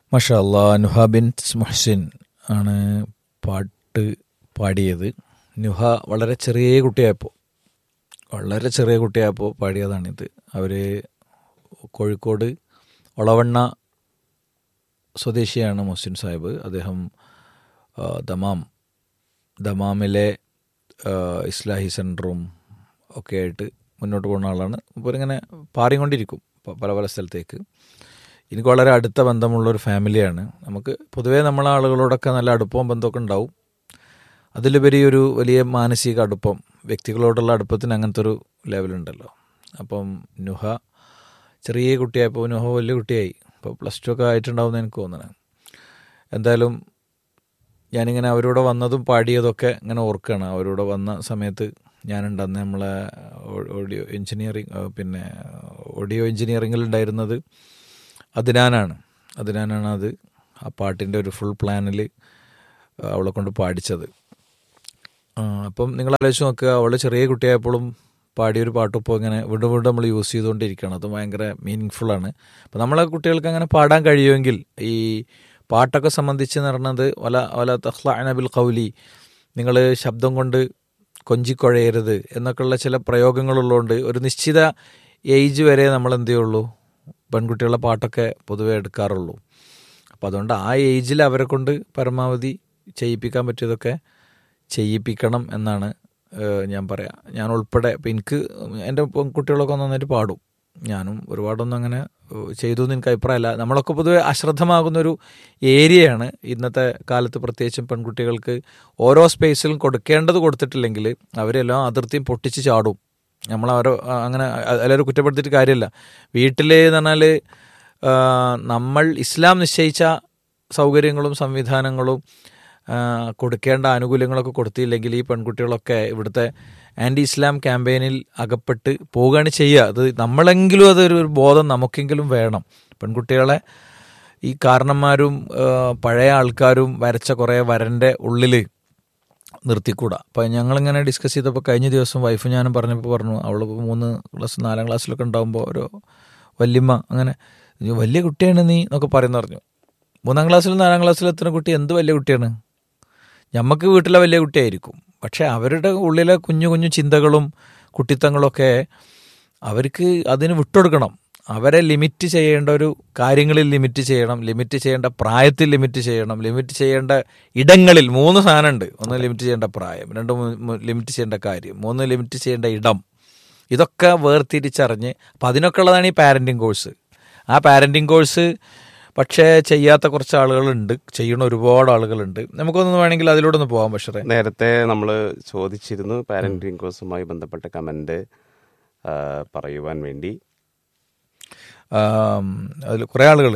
മഷാ അല്ലാ നുഹ ബിൻ മുഹ്സിൻ ആണ് പാട്ട് പാടിയത് നുഹ വളരെ ചെറിയ കുട്ടിയായപ്പോൾ വളരെ ചെറിയ കുട്ടിയായപ്പോൾ പാടിയതാണിത് അവർ കോഴിക്കോട് ഒളവണ്ണ സ്വദേശിയാണ് മുഹ്സിൻ സാഹിബ് അദ്ദേഹം ആ, ദമാം ദമാമിലെ ആ, ഇസ്ലാഹി സെൻറ്ററും ഒക്കെ ആയിട്ട് മുന്നോട്ട് പോകുന്ന ആളാണ് അപ്പോൾ ഇങ്ങനെ പാറിക്കൊണ്ടിരിക്കും പ- പല പല സ്ഥലത്തേക്ക് എനിക്ക് വളരെ അടുത്ത ബന്ധമുള്ള ഒരു ഫാമിലിയാണ് നമുക്ക് പൊതുവേ നമ്മളെ ആളുകളോടൊക്കെ നല്ല അടുപ്പവും ബന്ധമൊക്കെ ഉണ്ടാവും അതിലുപരി ഒരു വലിയ മാനസിക അടുപ്പം വ്യക്തികളോടുള്ള അടുപ്പത്തിന് അങ്ങനത്തെ ഒരു ലെവലുണ്ടല്ലോ അപ്പം നുഹ ചെറിയ കുട്ടിയായപ്പോൾ നുഹ വലിയ കുട്ടിയായി ഇപ്പോൾ പ്ലസ് ടു ഒക്കെ ആയിട്ടുണ്ടാവും എനിക്ക് തോന്നുന്നത് എന്തായാലും ഞാനിങ്ങനെ അവരോട് വന്നതും പാടിയതൊക്കെ ഇങ്ങനെ ഓർക്കുകയാണ് അവരോട് വന്ന സമയത്ത് ഞാനുണ്ട് അന്ന് നമ്മളെ ഓഡിയോ എഞ്ചിനീയറിങ് പിന്നെ ഓഡിയോ എഞ്ചിനീയറിങ്ങിൽ ഉണ്ടായിരുന്നത് അതിനാനാണ് അതിനാനാണ് അത് ആ പാട്ടിൻ്റെ ഒരു ഫുൾ പ്ലാനിൽ അവളെ കൊണ്ട് പാടിച്ചത് ആ, അപ്പം നിങ്ങൾ ആലോചിച്ച് നോക്കുക അവൾ ചെറിയ കുട്ടിയായപ്പോഴും പാടിയൊരു പാട്ട് ഇപ്പോൾ ഇങ്ങനെ വീണ്ടും വീണ്ടും നമ്മൾ യൂസ് ചെയ്തുകൊണ്ടിരിക്കുകയാണ് അത് ഭയങ്കര മീനിങ് ഫുള്ളാണ് അപ്പം നമ്മളെ കുട്ടികൾക്ക് അങ്ങനെ പാടാൻ കഴിയുമെങ്കിൽ ഈ പാട്ടൊക്കെ സംബന്ധിച്ച് എന്ന് പറഞ്ഞത് വല വല തഹ്ലാനബിൽ കൗലി നിങ്ങൾ ശബ്ദം കൊണ്ട് കൊഞ്ചിക്കൊഴയരുത് എന്നൊക്കെയുള്ള ചില പ്രയോഗങ്ങളുള്ളതുകൊണ്ട് ഒരു നിശ്ചിത ഏജ് വരെ നമ്മൾ എന്ത് ചെയ്യുള്ളൂ പെൺകുട്ടികളുടെ പാട്ടൊക്കെ പൊതുവെ എടുക്കാറുള്ളൂ അപ്പം അതുകൊണ്ട് ആ ഏജിൽ അവരെ കൊണ്ട് പരമാവധി ചെയ്യിപ്പിക്കാൻ പറ്റിയതൊക്കെ ചെയ്യിപ്പിക്കണം എന്നാണ് ഏഹ്, ഞാൻ പറയാം ഞാൻ ഉൾപ്പെടെ ഇപ്പം എനിക്ക് എൻ്റെ കുട്ടികളൊക്കെ നന്നായിട്ട് പാടും ഞാനും ഒരുപാടൊന്നും അങ്ങനെ ഏഹ്, ചെയ്തു എന്ന് എനിക്ക് അഭിപ്രായമല്ല നമ്മളൊക്കെ പൊതുവെ അശ്രദ്ധമാകുന്നൊരു ഏരിയയാണ് ഇന്നത്തെ കാലത്ത് പ്രത്യേകിച്ചും പെൺകുട്ടികൾക്ക് ഓരോ സ്പേസിലും കൊടുക്കേണ്ടത് കൊടുത്തിട്ടില്ലെങ്കിൽ അവരെല്ലാം അതിർത്തിയും പൊട്ടിച്ച് ചാടും നമ്മൾ അവരോ ആ, അങ്ങനെ അ- എല്ലാവരും കുറ്റപ്പെടുത്തിയിട്ട് കാര്യമില്ല വീട്ടിൽ എന്ന് പറഞ്ഞാൽ ആ, നമ്മൾ ഇസ്ലാം നിശ്ചയിച്ച സൗകര്യങ്ങളും സംവിധാനങ്ങളും ആ, കൊടുക്കേണ്ട ആനുകൂല്യങ്ങളൊക്കെ കൊടുത്തില്ലെങ്കിൽ ഈ പെൺകുട്ടികളൊക്കെ ഇവിടുത്തെ ആൻറ്റി ഇസ്ലാം ക്യാമ്പയിനിൽ അകപ്പെട്ട് പോവുകയാണ് ചെയ്യുക അത് നമ്മളെങ്കിലും അതൊരു ഒരു ബോധം നമുക്കെങ്കിലും വേണം പെൺകുട്ടികളെ ഈ കാരണന്മാരും ആ, പഴയ ആൾക്കാരും വരച്ച കുറേ വരൻ്റെ ഉള്ളിൽ നിർത്തിക്കൂടാ അപ്പം ഞങ്ങളിങ്ങനെ ഡിസ്കസ് ചെയ്തപ്പോൾ കഴിഞ്ഞ ദിവസം വൈഫ് ഞാനും പറഞ്ഞപ്പോൾ പറഞ്ഞു അവൾ മൂന്ന് ക്ലാസ് നാലാം ക്ലാസ്സിലൊക്കെ ഉണ്ടാകുമ്പോൾ ഒരു വല്യമ്മ അങ്ങനെ "നീ വലിയ കുട്ടിയാണ് നീ എന്നൊക്കെ പറയുന്ന പറഞ്ഞു മൂന്നാം ക്ലാസ്സിലും നാലാം ക്ലാസ്സിലും എത്തുന്ന കുട്ടി എന്ത് വലിയ കുട്ടിയാണ് ഞമ്മക്ക് വീട്ടിലെ വലിയ കുട്ടിയായിരിക്കും പക്ഷെ അവരുടെ ഉള്ളിലെ കുഞ്ഞു കുഞ്ഞു ചിന്തകളും കുട്ടിത്തങ്ങളൊക്കെ അവർക്ക് അതിന് വിട്ടുകൊടുക്കണം അവരെ ലിമിറ്റ് ചെയ്യേണ്ട ഒരു കാര്യങ്ങളിൽ ലിമിറ്റ് ചെയ്യണം ലിമിറ്റ് ചെയ്യേണ്ട പ്രായത്തിൽ ലിമിറ്റ് ചെയ്യണം ലിമിറ്റ് ചെയ്യേണ്ട ഇടങ്ങളിൽ മൂന്ന് സാധനമുണ്ട് ഒന്ന് ലിമിറ്റ് ചെയ്യേണ്ട പ്രായം രണ്ട് ലിമിറ്റ് ചെയ്യേണ്ട കാര്യം മൂന്ന് ലിമിറ്റ് ചെയ്യേണ്ട ഇടം ഇതൊക്കെ വേർതിരിച്ചറിഞ്ഞ് അപ്പം അതിനൊക്കെ ഉള്ളതാണ് ഈ പാരൻറ്റിങ് കോഴ്സ് ആ പാരൻറ്റിങ് കോഴ്സ് പക്ഷേ ചെയ്യാത്ത കുറച്ച് ആളുകളുണ്ട് ചെയ്യുന്ന ഒരുപാട് ആളുകളുണ്ട് നമുക്കൊന്ന് വേണമെങ്കിൽ അതിലൂടെ ഒന്ന് പോകാം പക്ഷേ നേരത്തെ നമ്മൾ ചോദിച്ചിരുന്നു പാരന്റിങ് കോഴ്സുമായി ബന്ധപ്പെട്ട കമന്റ് ആ, പറയുവാൻ വേണ്ടി അതിൽ കുറേ ആളുകൾ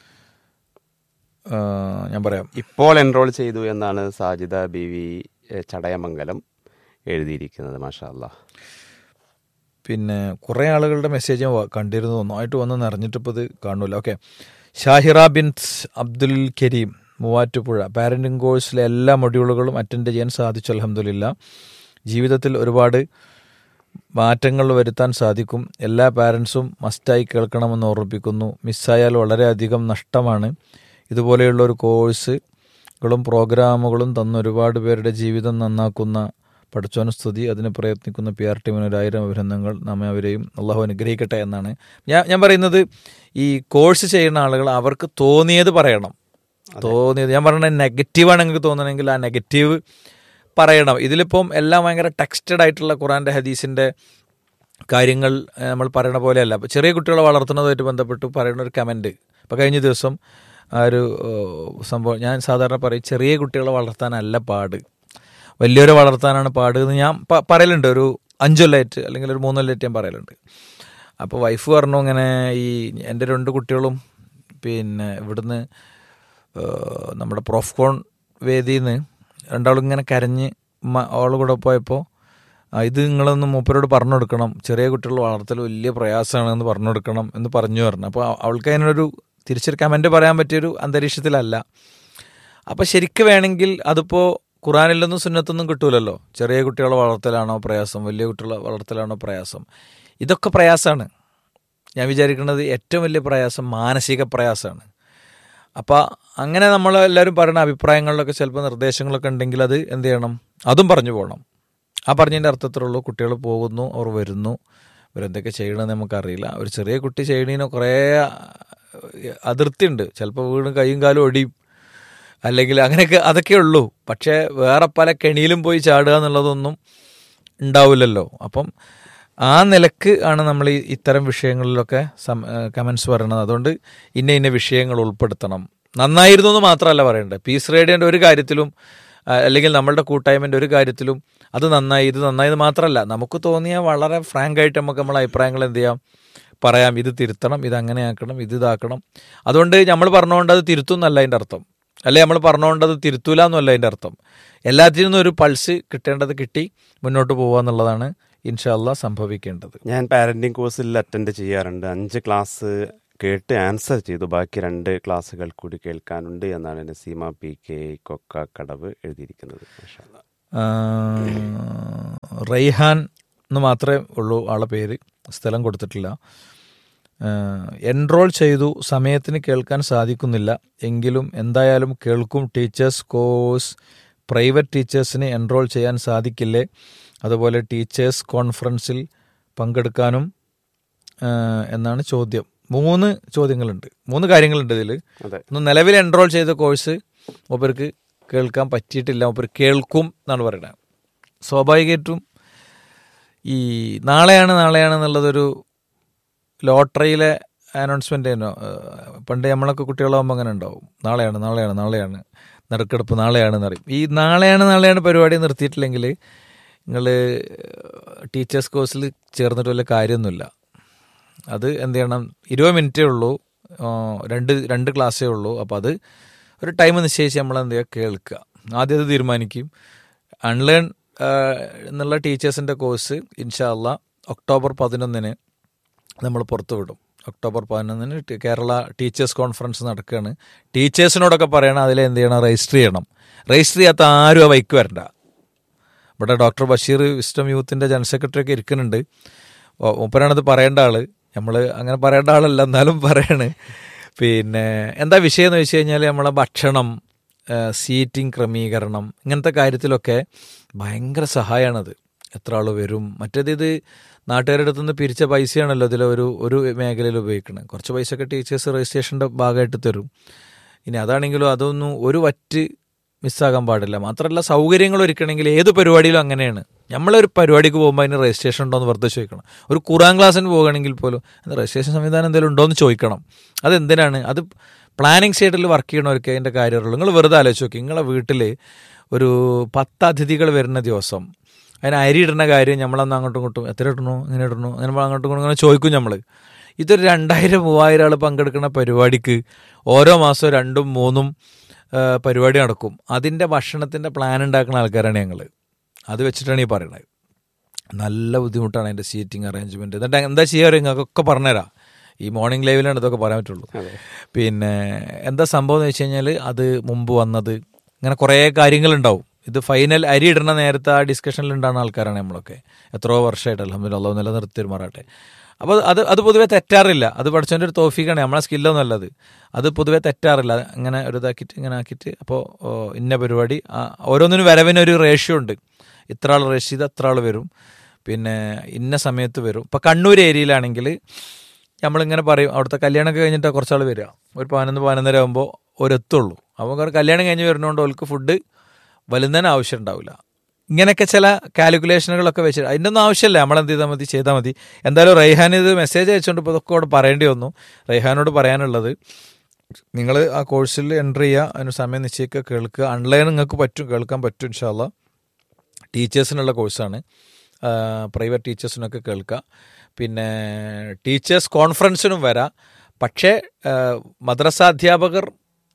ഞാൻ പറയാം ഇപ്പോൾ എൻറോൾ ചെയ്തു എന്നാണ് Sajida B V A, Chadayamangalam എഴുതിയിരിക്കുന്നത് മാഷാ അല്ലാ പിന്നെ കുറേ ആളുകളുടെ മെസ്സേജ് ഞാൻ വ- കണ്ടിരുന്നു നന്നായിട്ട് വന്ന് നിറഞ്ഞിട്ടിപ്പോൾ ഇത് കാണൂല ഓക്കെ ഷാഹിറ ബിൻ അബ്ദുൽ കരീം മൂവാറ്റുപുഴ പാരൻറ്റിംഗ് കോഴ്സിലെ എല്ലാ മൊഡ്യൂളുകളും അറ്റൻഡ് ചെയ്യാൻ സാധിച്ചു അലഹമില്ല ജീവിതത്തിൽ ഒരുപാട് മാറ്റങ്ങൾ വരുത്താൻ സാധിക്കും എല്ലാ പാരൻസും മസ്റ്റായി കേൾക്കണമെന്ന് ഓർമ്മിപ്പിക്കുന്നു മിസ്സായാൽ വളരെയധികം നഷ്ടമാണ് ഇതുപോലെയുള്ള ഒരു കോഴ്സുകളും പ്രോഗ്രാമുകളും തന്ന ഒരുപാട് പേരുടെ ജീവിതം നന്നാക്കുന്ന പഠിച്ചോന സ്തുതി അതിന് പ്രയത്നിക്കുന്ന പി ആർ ടീമിന് ഒരായിരം അഭിനന്ദനങ്ങൾ നമ്മെ അവരെയും അള്ളാഹു അനുഗ്രഹിക്കട്ടെ എന്നാണ് ഞാൻ ഞാൻ പറയുന്നത് ഈ കോഴ്സ് ചെയ്യുന്ന ആളുകൾ അവർക്ക് തോന്നിയത് പറയണം തോന്നിയത് ഞാൻ പറഞ്ഞ നെഗറ്റീവാണ് നിങ്ങൾക്ക് തോന്നണമെങ്കിൽ ആ നെഗറ്റീവ് പറയണം ഇതിലിപ്പം എല്ലാം ഭയങ്കര ടെക്സ്റ്റഡ് ആയിട്ടുള്ള ഖുറാൻ്റെ ഹദീസിൻ്റെ കാര്യങ്ങൾ ഏഹ്, നമ്മൾ പറയണ പോലെയല്ല അപ്പോൾ ചെറിയ കുട്ടികളെ വളർത്തുന്നതുമായിട്ട് ബന്ധപ്പെട്ട് പറയുന്ന ഒരു കമൻറ്റ് ഇപ്പോൾ കഴിഞ്ഞ ദിവസം ആ ഒരു ഏഹ്, സംഭവം ഞാൻ സാധാരണ പറയും ചെറിയ കുട്ടികളെ വളർത്താനല്ല പാട് വലിയവരെ വളർത്താനാണ് പാട് എന്ന് ഞാൻ പ- പറയലുണ്ട് ഒരു അഞ്ചൊല്ലായിട്ട് അല്ലെങ്കിൽ ഒരു മൂന്നൊല്ലായിട്ട് ഞാൻ പറയലുണ്ട് അപ്പോൾ വൈഫ് പറഞ്ഞു ഇങ്ങനെ ഈ എൻ്റെ രണ്ട് കുട്ടികളും പിന്നെ ഇവിടുന്ന് ഏഹ്, നമ്മുടെ പ്രോഫ്കോൺ വേദിയിൽ നിന്ന് രണ്ടാളും ഇങ്ങനെ കരഞ്ഞ് ഉമ്മ അവളെ കൂടെ പോയപ്പോൾ ആ, ഇത് നിങ്ങളൊന്ന് മൂപ്പരോട് പറഞ്ഞു കൊടുക്കണം ചെറിയ കുട്ടികൾ വളർത്തൽ വലിയ പ്രയാസമാണ് എന്ന് പറഞ്ഞു കൊടുക്കണം എന്ന് പറഞ്ഞു പറഞ്ഞു അപ്പോൾ അവൾക്ക് അതിനൊരു തിരിച്ചൊരു കമൻറ്റ് പറയാൻ പറ്റിയൊരു അന്തരീക്ഷത്തിലല്ല അപ്പോൾ ശരിക്ക് വേണമെങ്കിൽ അതിപ്പോൾ ഖുറാനിലൊന്നും സുന്നത്തൊന്നും കിട്ടൂലല്ലോ ചെറിയ കുട്ടികളെ വളർത്തലാണോ പ്രയാസം വലിയ കുട്ടികളെ വളർത്തലാണോ പ്രയാസം ഇതൊക്കെ പ്രയാസമാണ് ഞാൻ വിചാരിക്കുന്നത് ഏറ്റവും വലിയ പ്രയാസം മാനസിക പ്രയാസമാണ് അപ്പോൾ അങ്ങനെ നമ്മൾ എല്ലാവരും പറയുന്ന അഭിപ്രായങ്ങളിലൊക്കെ ചിലപ്പോൾ നിർദ്ദേശങ്ങളൊക്കെ ഉണ്ടെങ്കിൽ അത് എന്ത് ചെയ്യണം അതും പറഞ്ഞു പോകണം ആ പറഞ്ഞതിൻ്റെ അർത്ഥത്തിലുള്ളൂ കുട്ടികൾ പോകുന്നു അവർ വരുന്നു ഇവരെന്തൊക്കെ ചെയ്യണമെന്ന് നമുക്കറിയില്ല ഒരു ചെറിയ കുട്ടി ചെയ്യണതിന് കുറേ അതിർത്തി ഉണ്ട് ചിലപ്പോൾ വീണ് കൈയും കാലും ഒടിയും അല്ലെങ്കിൽ അങ്ങനെയൊക്കെ അതൊക്കെ ഉള്ളൂ പക്ഷേ വേറെ പല കെണിയിലും പോയി ചാടുക എന്നുള്ളതൊന്നും ഉണ്ടാവില്ലല്ലോ അപ്പം ആ നിലക്ക് ആണ് നമ്മൾ ഈ ഇത്തരം വിഷയങ്ങളിലൊക്കെ കമൻസ് പറയണത് അതുകൊണ്ട് ഇന്ന ഇന്ന വിഷയങ്ങൾ ഉൾപ്പെടുത്തണം നന്നായിരുന്നു എന്ന് മാത്രമല്ല പറയേണ്ടത് പീസ് റേഡിയോൻ്റെ ഒരു കാര്യത്തിലും ആ, അല്ലെങ്കിൽ നമ്മളുടെ കൂട്ടായ്മൻ്റെ ഒരു കാര്യത്തിലും അത് നന്നായി ഇത് നന്നായി എന്ന് മാത്രമല്ല നമുക്ക് തോന്നിയ വളരെ ഫ്രാങ്ക് ആയിട്ട് നമുക്ക് നമ്മളെ അഭിപ്രായങ്ങൾ എന്ത് ചെയ്യാം പറയാം ഇത് തിരുത്തണം ഇത് അങ്ങനെ ആക്കണം ഇത് ഇതാക്കണം അതുകൊണ്ട് നമ്മൾ പറഞ്ഞുകൊണ്ട് അത് തിരുത്തും എന്നല്ല അതിൻ്റെ അർത്ഥം അല്ലെ നമ്മൾ പറഞ്ഞുകൊണ്ട് അത് തിരുത്തൂല എന്നല്ല അതിൻ്റെ അർത്ഥം എല്ലാത്തിൽ നിന്നും ഒരു പൾസ് കിട്ടേണ്ടത് കിട്ടി മുന്നോട്ട് പോകുക എന്നുള്ളതാണ് ഇൻഷാല്ല സംഭവിക്കേണ്ടത് ഞാൻ പാരന്റിങ് കോഴ്സിൽ അറ്റൻഡ് ചെയ്യാറുണ്ട് അഞ്ച് ക്ലാസ് കേട്ട് ആൻസർ ചെയ്തു ബാക്കി രണ്ട് ക്ലാസ്സുകൾ കൂടി കേൾക്കാനുണ്ട് എന്നാണ് Naseema P K Kokkakadavu എഴുതിയിരിക്കുന്നത് മാഷാ അല്ലാ. ആ, റൈഹാൻ എന്ന് മാത്രമേ ഉള്ളൂ ആളെ പേര് സ്ഥലം കൊടുത്തിട്ടില്ല എൻറോൾ ചെയ്തു സമയത്തിന് കേൾക്കാൻ സാധിക്കുന്നില്ല എങ്കിലും എന്തായാലും കേൾക്കും ടീച്ചേഴ്സ് കോഴ്സ് പ്രൈവറ്റ് ടീച്ചേഴ്സിന് എൻറോൾ ചെയ്യാൻ സാധിക്കില്ലേ അതുപോലെ ടീച്ചേഴ്സ് കോൺഫറൻസിൽ പങ്കെടുക്കാനും ആ, എന്നാണ് ചോദ്യം മൂന്ന് ചോദ്യങ്ങളുണ്ട് മൂന്ന് കാര്യങ്ങളുണ്ട് ഇതിൽ അതെ ഒന്ന് നിലവിൽ എൻറോൾ ചെയ്ത കോഴ്സ് മൂപ്പർക്ക് കേൾക്കാൻ പറ്റിയിട്ടില്ല മൂപ്പർ കേൾക്കും എന്നാണ് പറയുന്നത് സ്വാഭാവികമായിട്ടും ഈ നാളെയാണ് നാളെയാണ് എന്നുള്ളതൊരു ലോട്ടറിയിലെ അനൗൺസ്മെൻ്റ് തന്നെ പണ്ട് നമ്മളൊക്കെ കുട്ടികളാകുമ്പോൾ അങ്ങനെ ഉണ്ടാവും നാളെയാണ് നാളെയാണ് നാളെയാണ് നറുക്കെടുപ്പ് നാളെയാണെന്ന് പറയും ഈ നാളെയാണ് നാളെയാണ് പരിപാടി നിർത്തിയിട്ടില്ലെങ്കിൽ നിങ്ങൾ ടീച്ചേഴ്സ് കോഴ്സിൽ ചേർന്നിട്ട് വല്ല കാര്യമൊന്നുമില്ല അത് എന്ത് ചെയ്യണം ഇരുപത് മിനിറ്റേ ഉള്ളൂ ആ, രണ്ട് രണ്ട് ക്ലാസ്സേ ഉള്ളൂ അപ്പോൾ അത് ഒരു ടൈം നിശ്ചയിച്ച് നമ്മൾ എന്ത് ചെയ്യുക കേൾക്കുക ആദ്യം അത് തീരുമാനിക്കും അൺലേൺ എന്നുള്ള ടീച്ചേഴ്സിൻ്റെ കോഴ്സ് ഇൻഷാല്ല ഒക്ടോബർ പതിനൊന്നിന് നമ്മൾ പുറത്തു വിടും ഒക്ടോബർ പതിനൊന്നിന് ടി- കേരള ടീച്ചേഴ്സ് കോൺഫറൻസ് നടക്കുകയാണ് ടീച്ചേഴ്സിനോടൊക്കെ പറയണം അതിൽ എന്ത് ചെയ്യണം രജിസ്റ്റർ ചെയ്യണം രജിസ്റ്റർ ചെയ്യാത്ത ആരും ആ ബൈക്ക് വരണ്ട ഇവിടെ ഡോക്ടർ ബഷീർ വിസ്റ്റം യൂത്തിൻ്റെ ജനറൽ സെക്രട്ടറി ഒക്കെ ഇരിക്കുന്നുണ്ട് ഓ- മൂപ്പരാണത് പറയേണ്ട ആള് നമ്മൾ അങ്ങനെ പറയേണ്ട ആളല്ല എന്നാലും പറയാണ് പിന്നെ എന്താ വിഷയം എന്ന് വെച്ച് കഴിഞ്ഞാൽ നമ്മളെ ഭക്ഷണം സീറ്റിംഗ് ക്രമീകരണം ഇങ്ങനത്തെ കാര്യത്തിലൊക്കെ ഭയങ്കര സഹായമാണത് എത്ര ആൾ വരും മറ്റേത് ഇത് നാട്ടുകാരുടെ അടുത്ത് നിന്ന് പിരിച്ച പൈസയാണല്ലോ ഇതിൽ ഒരു ഒരു മേഖലയിൽ ഉപയോഗിക്കുന്നത് കുറച്ച് പൈസയൊക്കെ ടീച്ചേഴ്സ് രജിസ്ട്രേഷൻ്റെ ഭാഗമായിട്ട് തരും ഇനി അതാണെങ്കിലും അതൊന്നും ഒരു വറ്റ് മിസ്സാകാൻ പാടില്ല മാത്രമല്ല സൗകര്യങ്ങൾ ഒരുക്കണമെങ്കിൽ ഏത് പരിപാടിയിലും അങ്ങനെയാണ് നമ്മളൊരു പരിപാടിക്ക് പോകുമ്പോൾ അതിന് രജിസ്ട്രേഷൻ ഉണ്ടോ എന്ന് വെറുതെ ചോദിക്കണം ഒരു ഖുറാൻ ക്ലാസ്സിന് പോകുകയാണെങ്കിൽ പോലും അത് രജിസ്ട്രേഷൻ സംവിധാനം എന്തെങ്കിലും ഉണ്ടോ എന്ന് ചോദിക്കണം അതെന്തിനാണ് അത് പ്ലാനിങ് സൈഡിൽ വർക്ക് ചെയ്യണവർക്ക് അതിൻ്റെ കാര്യമുള്ളൂ നിങ്ങൾ വെറുതെ ആലോചിച്ച് നോക്കി നിങ്ങളെ വീട്ടിൽ ഒരു പത്ത് അതിഥികൾ വരുന്ന ദിവസം അതിന് അരി ഇടുന്ന കാര്യം നമ്മളന്ന് അങ്ങോട്ടും ഇങ്ങോട്ടും എത്ര ഇടണോ ഇങ്ങനെ ഇടണോ അങ്ങനെ നമ്മൾ അങ്ങോട്ടും ഇങ്ങോട്ടും ഇങ്ങനെ ചോദിക്കും നമ്മൾ ഇതൊരു രണ്ടായിരം മൂവായിരം ആൾ പങ്കെടുക്കുന്ന പരിപാടിക്ക് ഓരോ മാസവും രണ്ടും മൂന്നും ആ, പരിപാടി നടക്കും അതിൻ്റെ ഭക്ഷണത്തിൻ്റെ പ്ലാൻ ഉണ്ടാക്കുന്ന ആൾക്കാരാണ് ഞങ്ങൾ അത് വെച്ചിട്ടാണ് ഈ പറയുന്നത് നല്ല ബുദ്ധിമുട്ടാണ് അതിൻ്റെ സീറ്റിംഗ് അറേഞ്ച്മെൻറ്റ് എന്നിട്ട് എന്താ ചെയ്യാറ് നിങ്ങൾക്കൊക്കെ പറഞ്ഞുതരാം ഈ മോർണിംഗ് ലൈവിലാണ് ഇതൊക്കെ പറയാൻ പറ്റുള്ളൂ പിന്നെ എന്താ സംഭവം എന്ന് വെച്ച് കഴിഞ്ഞാൽ അത് മുമ്പ് വന്നത് ഇങ്ങനെ കുറേ കാര്യങ്ങളുണ്ടാവും ഇത് ഫൈനൽ അരി ഇടുന്ന നേരത്തെ ആ ഡിസ്കഷനിൽ ഉണ്ടാകുന്ന ആൾക്കാരാണ് നമ്മളൊക്കെ എത്രയോ വർഷമായിട്ട് അലഹമ്മദ് അള്ളാഹു നിലനിർത്തി മാറാട്ടെ അപ്പോൾ അത് അത് പൊതുവേ തെറ്റാറില്ല അത് പഠിച്ചതിൻ്റെ ഒരു തോഫിക്കാണ് നമ്മളെ സ്കില്ലൊന്നും അല്ലത് അത് പൊതുവേ തെറ്റാറില്ല അങ്ങനെ ഒരു ഇതാക്കിയിട്ട് ഇങ്ങനെ ആക്കിയിട്ട് അപ്പോൾ ഓ, ഇന്ന പരിപാടി ആ, ഓരോന്നിനും വരവിനൊരു റേഷ്യോ ഉണ്ട് ഇത്ര ആൾ റഷീദ് അത്ര ആൾ വരും പിന്നെ ഇന്ന സമയത്ത് വരും ഇപ്പം കണ്ണൂർ ഏരിയയിലാണെങ്കിൽ നമ്മളിങ്ങനെ പറയും അവിടുത്തെ കല്യാണമൊക്കെ കഴിഞ്ഞിട്ട് കുറച്ചാൾ വരിക ഒരു പതിനൊന്ന് പതിനൊന്നര ആകുമ്പോൾ ഒരെത്തുള്ളൂ അപ്പോൾ കല്യാണം കഴിഞ്ഞ് വരുന്നതുകൊണ്ട് അവർക്ക് ഫുഡ് വലുന്നതിന് ആവശ്യം ഉണ്ടാവില്ല ഇങ്ങനെയൊക്കെ ചില കാൽക്കുലേഷനുകളൊക്കെ വെച്ചിട്ട് അതിൻ്റെ ഒന്നും ആവശ്യമില്ല നമ്മൾ എന്ത് ചെയ്താൽ മതി ചെയ്താൽ മതി എന്തായാലും റൈഹാൻ ഇത് മെസ്സേജ് അയച്ചുകൊണ്ട് ഇപ്പോൾ ഇതൊക്കെ അവിടെ പറയേണ്ടി വന്നു റൈഹാനോട് പറയാനുള്ളത് നിങ്ങൾ ആ കോഴ്സിൽ എൻ്റർ ചെയ്യുക അതിന് സമയം നിശ്ചയിക്കുക കേൾക്കുക ഓൺലൈൻ നിങ്ങൾക്ക് പറ്റും കേൾക്കാൻ പറ്റും ഇൻഷാല്ല ടീച്ചേഴ്സിനുള്ള കോഴ്സാണ് പ്രൈവറ്റ് ടീച്ചേഴ്സിനൊക്കെ കേൾക്കുക പിന്നെ ടീച്ചേഴ്സ് കോൺഫറൻസിനും വരാം പക്ഷേ ആ, മദ്രസാധ്യാപകർ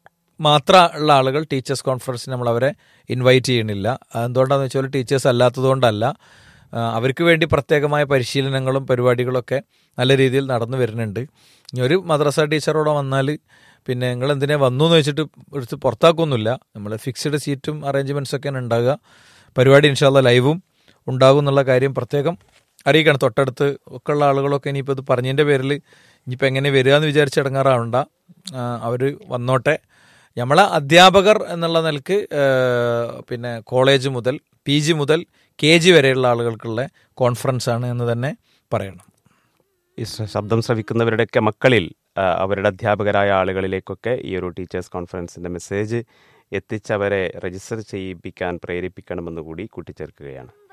മാത്രം ഉള്ള ആളുകൾ ടീച്ചേഴ്സ് കോൺഫറൻസിന് നമ്മൾ അവരെ ഇൻവൈറ്റ് ചെയ്യണില്ല എന്തുകൊണ്ടാണെന്ന് വെച്ചാൽ ടീച്ചേഴ്സ് അല്ലാത്തതുകൊണ്ടല്ല ആ, അവർക്ക് വേണ്ടി പ്രത്യേകമായ പരിശീലനങ്ങളും പരിപാടികളൊക്കെ നല്ല രീതിയിൽ നടന്നു വരുന്നുണ്ട് ഇനി ഒരു മദ്രസ ടീച്ചറോടെ വന്നാൽ പിന്നെ നിങ്ങൾ എന്തിനാ വന്നു എന്ന് വെച്ചിട്ട് എടുത്ത് പുറത്താക്കൊന്നുമില്ല നമ്മൾ ഫിക്സ്ഡ് സീറ്റും അറേഞ്ച്മെൻറ്റ്സ് ഒക്കെയാണ് ഉണ്ടാകുക പരിപാടി ഇൻഷാല്ല ലൈവും ഉണ്ടാകും എന്നുള്ള കാര്യം പ്രത്യേകം അറിയിക്കണം തൊട്ടടുത്ത് ഒക്കെ ഉള്ള ആളുകളൊക്കെ ഇനിയിപ്പോൾ ഇത് പറഞ്ഞതിൻ്റെ പേരിൽ ഇനിയിപ്പോൾ എങ്ങനെ വരിക എന്ന് വിചാരിച്ച് ഇടങ്ങാറാവണ്ട അവർ വന്നോട്ടെ നമ്മളെ അധ്യാപകർ എന്നുള്ള നിലക്ക് ഏഹ്, പിന്നെ കോളേജ് മുതൽ പി ജി മുതൽ കെ ജി വരെയുള്ള ആളുകൾക്കുള്ള കോൺഫറൻസ് ആണ് എന്ന് തന്നെ പറയണം ഈ ശ്ര- ശബ്ദം ശ്രവിക്കുന്നവരുടെയൊക്കെ മക്കളിൽ ആ, അവരുടെ അധ്യാപകരായ ആളുകളിലേക്കൊക്കെ ഈ ഒരു ടീച്ചേഴ്സ് കോൺഫറൻസിന്റെ മെസ്സേജ് എത്തിച്ചവരെ രജിസ്റ്റർ ചെയ്യിപ്പിക്കാൻ പ്രേരിപ്പിക്കണമെന്ന് കൂടി കൂട്ടിച്ചേർക്കുകയാണ്